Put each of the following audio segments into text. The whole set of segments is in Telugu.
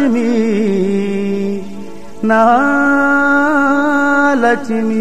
లక్ష్మి నా లక్ష్మి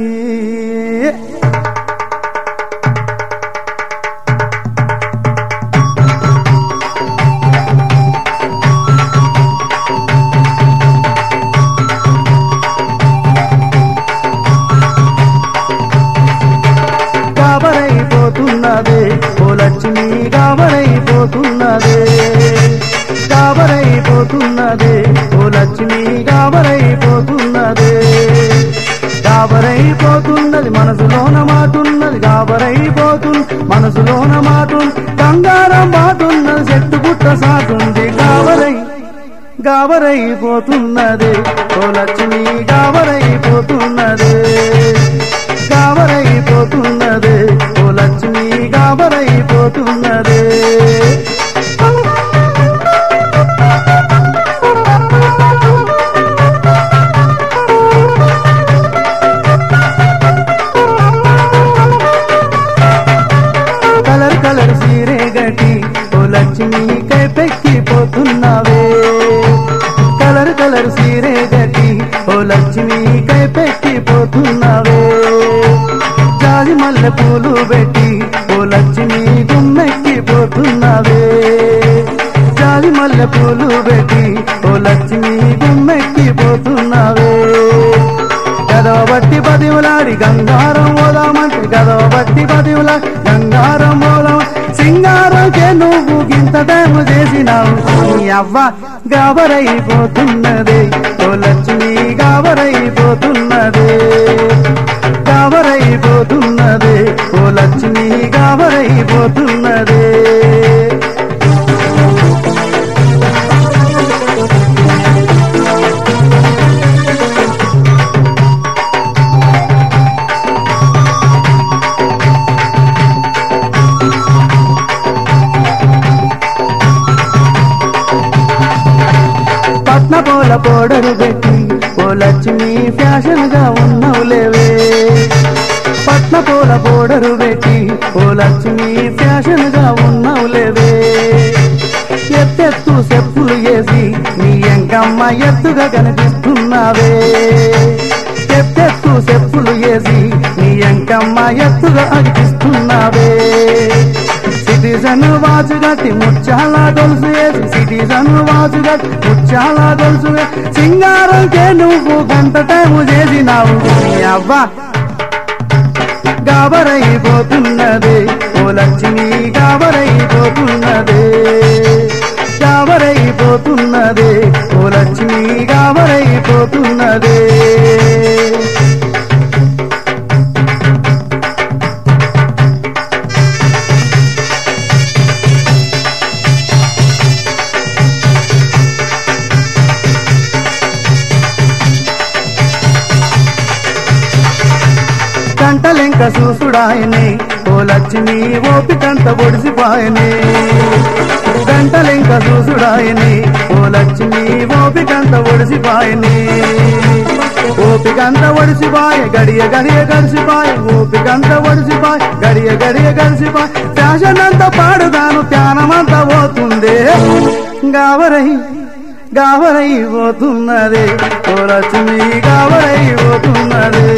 గాబరైపోతున్నదే ఓ లక్ష్మి గాబరైపోతున్నదే గాబరైపోతున్నదే ఓ లక్ష్మి గాబరైపోతున్నదే గాబరైపోతున్నది మనసులోన మాటున్నది గాబరైపోతుంది మనసులోన మాటుంది కంగారం మాటున్నది చెట్టు పుట్ట సాటుంది గాబరై గాబరైపోతున్నదే ఓ లక్ష్మి గాబరైపోతున్నదే గాబరైపోతున్నదే ఓ లక్ష్మి గాబరైపోతున్నదే కలర్ కలర్ సీరే గటి ఓ లక్ష్మి కైపెక్కిపోతున్నావే కలర్ కలర్ సీరే గటి ఓ లక్ష్మి కైపెక్కిపోతున్నావే జాజి మల్లె పూలు పెట్టి ఓ లక్ష్మి గుమ్మెక్కిపోతున్నావే జాజి మల్లె పూలు పెట్టి ఓ లక్ష్మి గుమ్మెక్కిపోతున్నావే గదవ బట్టి పదివులాడి గంగారం ఓదామంటే గదవ బట్టి పదివులాడి గంగారం ఓదాం సింగారంకే నువ్వు గింత టైము చేసినావు నీ అవ్వ గాబరైపోతున్నదే ఓ లక్ష్మి గాబరైపోతున్నదే గాబరైపోతున్నదే ఓ లక్ష్మి గాబరైపోతున్నదే పట్న పోల పోడరు పెట్టి ఓ లక్ష్మి ఫ్యాషన్ గా ఉన్నవులేవే పట్న పోల పోడరు పెట్టి ఓ లక్ష్మి ఫ్యాషన్ గా ఉన్నవులేవే ఎత్తెత్తు చెప్పులు వేసి నీ ఎంకమ్మ ఎత్తుగా కనిపిస్తున్నావే ఎత్తెత్తు చెప్పులు వేసి నీ ఎంకమ్మ ఎత్తుగా అనిపిస్తున్నావే సిటిజన్ వాచు గట్టి ముచ్చాల గొలుసు వేసి సిటిజన్ వాచు గట్టి ముచ్చాల గొలుసు వేసి సింగారంకే నువ్వు గంట టైము చేసినావు నీ అవ్వ గాబరైపోతున్నదే ఓ లక్ష్మి గాబరైపోతున్నదే గాబరైపోతున్నదే ఓ లక్ష్మి గాబరైపోతున్నదే కంటలెంక చూసుడాయనే ఓ లక్ష్మి ఓపికంత ఒడిసిపాయనే గంటలెంక చూసుడాయనే ఓ లక్ష్మి ఓపికంత ఒడిసిపాయనే ఓపికంత ఒడిసిపాయ గడియ గడియ గడిసిపాయ ఓపికంత ఒడిసిపాయ గడియ గడియ గడిసిపాయ ఫ్యాషన్ అంతా పాడుగాను ధ్యానమంతా పోతుందే గావరై గావరై పోతున్నదే ఓ లక్ష్మి గావరై పోతున్నదే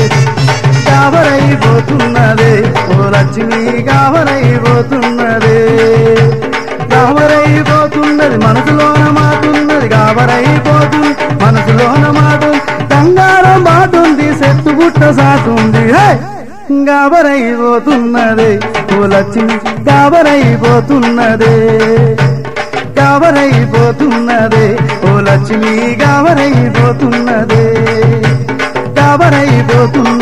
గాబరైపోతున్నదే ఓ లక్ష్మి గాబరైపోతున్నదే గాబరైపోతున్నది మనసులోన మాటున్నది గాబరైపోతుంది మనసులోన మాటు కంగారం మాటుంది సెత్తు గుట్ట సాటుంది హే! గాబరైపోతున్నదే ఓ లక్ష్మి గాబరైపోతున్నదే గాబరైపోతున్నదే ఓ లక్ష్మి గాబరైపోతున్నదే గాబరైపోతున్నదే